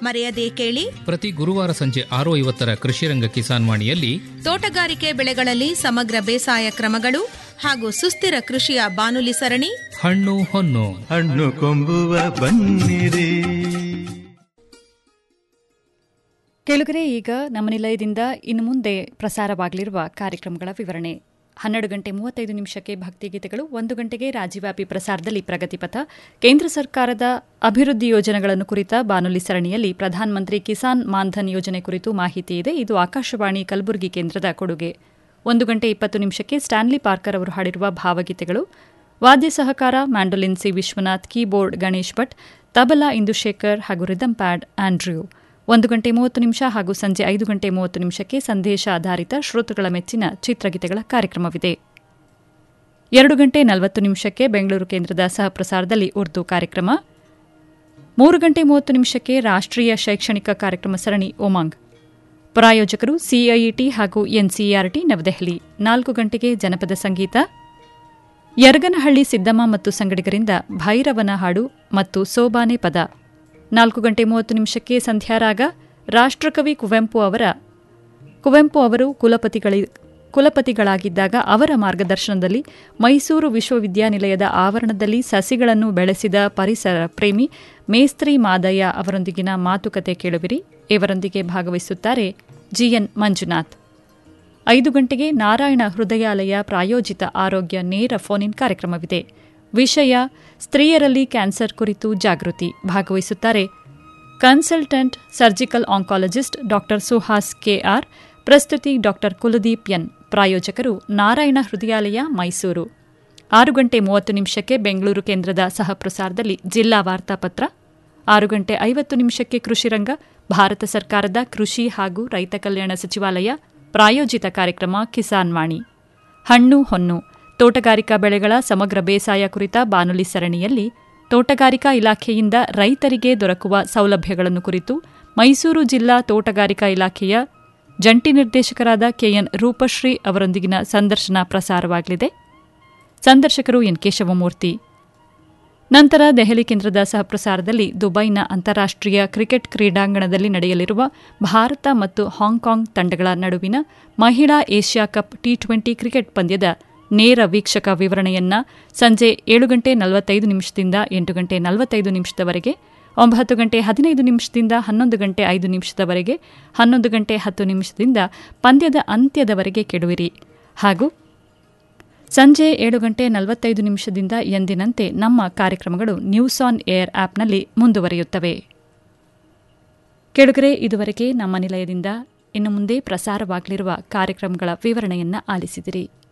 ಮರೆಯದೇ ಕೇಳಿ ಪ್ರತಿ ಗುರುವಾರ ಸಂಜೆ ಆರು ಐವತ್ತರ ಕೃಷಿರಂಗ ಕಿಸಾನ್ ವಾಣಿಯಲ್ಲಿ ತೋಟಗಾರಿಕೆ ಬೆಳೆಗಳಲ್ಲಿ ಸಮಗ್ರ ಬೇಸಾಯ ಕ್ರಮಗಳು ಹಾಗೂ ಸುಸ್ಥಿರ ಕೃಷಿಯ ಬಾನುಲಿ ಸರಣಿ ಹಣ್ಣು ಹೊನ್ನು ಹಣ್ಣು ಕೊಂಬುವ ಬನ್ನಿರಿ ಕೆಳಗರೆ ಈಗ ನಮ್ಮ ನಿಲಯದಿಂದ ಇನ್ನು ಮುಂದೆ ಪ್ರಸಾರವಾಗಲಿರುವ ಕಾರ್ಯಕ್ರಮಗಳ ವಿವರಣೆ ಹನ್ನೆರಡು ಗಂಟೆ ಮೂವತ್ತೈದು ನಿಮಿಷಕ್ಕೆ ಭಕ್ತಿಗೀತೆಗಳು ಒಂದು ಗಂಟೆಗೆ ರಾಜ್ಯವ್ಯಾಪಿ ಪ್ರಸಾರದಲ್ಲಿ ಪ್ರಗತಿಪಥ ಕೇಂದ್ರ ಸರ್ಕಾರದ ಅಭಿವೃದ್ಧಿ ಯೋಜನೆಗಳನ್ನು ಕುರಿತ ಬಾನುಲಿ ಸರಣಿಯಲ್ಲಿ ಪ್ರಧಾನಮಂತ್ರಿ ಕಿಸಾನ್ ಮಾನ್ಧನ್ ಯೋಜನೆ ಕುರಿತು ಮಾಹಿತಿ ಇದೆ ಇದು ಆಕಾಶವಾಣಿ ಕಲಬುರಗಿ ಕೇಂದ್ರದ ಕೊಡುಗೆ ಒಂದು ಗಂಟೆ ಇಪ್ಪತ್ತು ನಿಮಿಷಕ್ಕೆ ಸ್ಟ್ಯಾನ್ಲಿ ಪಾರ್ಕರ್ ಅವರು ಹಾಡಿರುವ ಭಾವಗೀತೆಗಳು ವಾದ್ಯ ಸಹಕಾರ mandolin C Vishwanath keyboard Ganesh Bhat tabla Indushekhar ಹಾಗೂ ರಿದಮ್ ಪ್ಯಾಡ್ ಆಂಡ್ರ್ಯೂ ಒಂದು ಗಂಟೆ ಮೂವತ್ತು ನಿಮಿಷ ಹಾಗೂ ಸಂಜೆ ಐದು ಗಂಟೆ ಮೂವತ್ತು ನಿಮಿಷಕ್ಕೆ ಸಂದೇಶ ಆಧಾರಿತ ಶ್ರೋತೃಗಳ ಮೆಚ್ಚಿನ ಚಿತ್ರಗೀತೆಗಳ ಕಾರ್ಯಕ್ರಮವಿದೆ ಎರಡು ಗಂಟೆ ನಲವತ್ತು ನಿಮಿಷಕ್ಕೆ ಬೆಂಗಳೂರು ಕೇಂದ್ರದ ಸಹಪ್ರಸಾರದಲ್ಲಿ ಉರ್ದು ಕಾರ್ಯಕ್ರಮ ಮೂರು ಗಂಟೆ ಮೂವತ್ತು ನಿಮಿಷಕ್ಕೆ ರಾಷ್ಟ್ರೀಯ ಶೈಕ್ಷಣಿಕ ಕಾರ್ಯಕ್ರಮ ಸರಣಿ ಒಮಾಂಗ್ ಪ್ರಾಯೋಜಕರು ಸಿಐಇಟಿ ಹಾಗೂ ಎನ್ಸಿಇಆರ್ಟಿ ನವದೆಹಲಿ ನಾಲ್ಕು ಗಂಟೆಗೆ ಜನಪದ ಸಂಗೀತ ಯರಗನಹಳ್ಳಿ ಸಿದ್ದಮ್ಮ ಮತ್ತು ಸಂಗಡಿಗರಿಂದ ಭೈರವನ ಹಾಡು ಮತ್ತು ಸೋಬಾನೆ ಪದ ನಾಲ್ಕು ಗಂಟೆ ಮೂವತ್ತು ನಿಮಿಷಕ್ಕೆ ಸಂಧ್ಯಾರಾಗ ರಾಷ್ಟ್ರಕವಿ ಕುವೆಂಪು ಅವರ ಕುವೆಂಪು ಅವರು ಕುಲಪತಿಗಳಿ ಕುಲಪತಿಗಳಾಗಿದ್ದಾಗ ಅವರ ಮಾರ್ಗದರ್ಶನದಲ್ಲಿ ಮೈಸೂರು ವಿಶ್ವವಿದ್ಯಾನಿಲಯದ ಆವರಣದಲ್ಲಿ ಸಸಿಗಳನ್ನು ಬೆಳೆಸಿದ ಪರಿಸರ ಪ್ರೇಮಿ ಮೇಸ್ತ್ರಿ ಮಾದಯ್ಯ ಅವರೊಂದಿಗಿನ ಮಾತುಕತೆ ಕೇಳುವಿರಿ ಇವರೊಂದಿಗೆ ಭಾಗವಹಿಸುತ್ತಾರೆ ಜಿಎನ್ ಮಂಜುನಾಥ್ ಐದು ಗಂಟೆಗೆ ನಾರಾಯಣ ಹೃದಯಾಲಯ ಪ್ರಾಯೋಜಿತ ಆರೋಗ್ಯ ನೇರ ಫೋನ್ ಇನ್ ಕಾರ್ಯಕ್ರಮವಿದೆ ವಿಷಯ ಸ್ತ್ರೀಯರಲ್ಲಿ ಕ್ಯಾನ್ಸರ್ ಕುರಿತು ಜಾಗೃತಿ ಭಾಗವಹಿಸುತ್ತಾರೆ consultant surgical oncologist doctor Suhas KR ಪ್ರಸ್ತುತಿ ಡಾಕ್ಟರ್ ಕುಲದೀಪ್ ಎನ್ ಪ್ರಾಯೋಜಕರು ನಾರಾಯಣ ಹೃದಯಾಲಯ ಮೈಸೂರು ಆರು ಗಂಟೆ ಮೂವತ್ತು ನಿಮಿಷಕ್ಕೆ ಬೆಂಗಳೂರು ಕೇಂದ್ರದ ಸಹಪ್ರಸಾರದಲ್ಲಿ ಜಿಲ್ಲಾ ವಾರ್ತಾಪತ್ರ ಆರು ಗಂಟೆ ಐವತ್ತು ನಿಮಿಷಕ್ಕೆ ಕೃಷಿರಂಗ ಭಾರತ ಸರ್ಕಾರದ ಕೃಷಿ ಹಾಗೂ ರೈತ ಕಲ್ಯಾಣ ಸಚಿವಾಲಯ ಪ್ರಾಯೋಜಿತ ಕಾರ್ಯಕ್ರಮ ಕಿಸಾನ್ ವಾಣಿ ಹಣ್ಣು ಹೊನ್ನು ತೋಟಗಾರಿಕಾ ಬೆಳೆಗಳ ಸಮಗ್ರ ಬೇಸಾಯ ಕುರಿತ ಬಾನುಲಿ ಸರಣಿಯಲ್ಲಿ ತೋಟಗಾರಿಕಾ ಇಲಾಖೆಯಿಂದ ರೈತರಿಗೆ ದೊರಕುವ ಸೌಲಭ್ಯಗಳನ್ನು ಕುರಿತು ಮೈಸೂರು ಜಿಲ್ಲಾ ತೋಟಗಾರಿಕಾ ಇಲಾಖೆಯ ಜಂಟಿ ನಿರ್ದೇಶಕರಾದ ಕೆಎನ್ ರೂಪಶ್ರೀ ಅವರೊಂದಿಗಿನ ಸಂದರ್ಶನ ಪ್ರಸಾರವಾಗಲಿದೆ ಸಂದರ್ಶಕರು ಎನ್ ಕೇಶವಮೂರ್ತಿ ನಂತರ ದೆಹಲಿ ಕೇಂದ್ರದ ಸಹಪ್ರಸಾರದಲ್ಲಿ ದುಬೈನ ಅಂತಾರಾಷ್ಟ್ರೀಯ ಕ್ರಿಕೆಟ್ ಕ್ರೀಡಾಂಗಣದಲ್ಲಿ ನಡೆಯಲಿರುವ ಭಾರತ ಮತ್ತು ಹಾಂಗ್ಕಾಂಗ್ ತಂಡಗಳ ನಡುವಿನ ಮಹಿಳಾ Asia cup T twenty cricket ಪಂದ್ಯದ ನೇರ ವೀಕ್ಷಕ ವಿವರಣೆಯನ್ನ ಸಂಜೆ ಏಳು ಗಂಟೆ ನಲವತ್ತೈದು ನಿಮಿಷದಿಂದ ಎಂಟು ಗಂಟೆ ನಲವತ್ತೈದು ನಿಮಿಷದವರೆಗೆ ಒಂಬತ್ತು ಗಂಟೆ ಹದಿನೈದು ನಿಮಿಷದಿಂದ ಹನ್ನೊಂದು ಗಂಟೆ ಐದು ನಿಮಿಷದವರೆಗೆ ಹನ್ನೊಂದು ಗಂಟೆ ಹತ್ತು ನಿಮಿಷದಿಂದ ಪಂದ್ಯದ ಅಂತ್ಯದವರೆಗೆ ಕೆಡುವಿರಿ ಹಾಗೂ ಸಂಜೆ ಏಳು ಗಂಟೆ ನಲವತ್ತೈದು ನಿಮಿಷದಿಂದ ಎಂದಿನಂತೆ ನಮ್ಮ ಕಾರ್ಯಕ್ರಮಗಳು ನ್ಯೂಸ್ ಆನ್ ಏರ್ ಆಪ್ನಲ್ಲಿ ಮುಂದುವರಿಯುತ್ತವೆ ಕೆಳಗರೆ ಇದುವರೆಗೆ ನಮ್ಮ ನಿಲಯದಿಂದ ಇನ್ನು ಮುಂದೆ ಪ್ರಸಾರವಾಗಲಿರುವ ಕಾರ್ಯಕ್ರಮಗಳ ವಿವರಣೆಯನ್ನ ಆಲಿಸಿದಿರಿ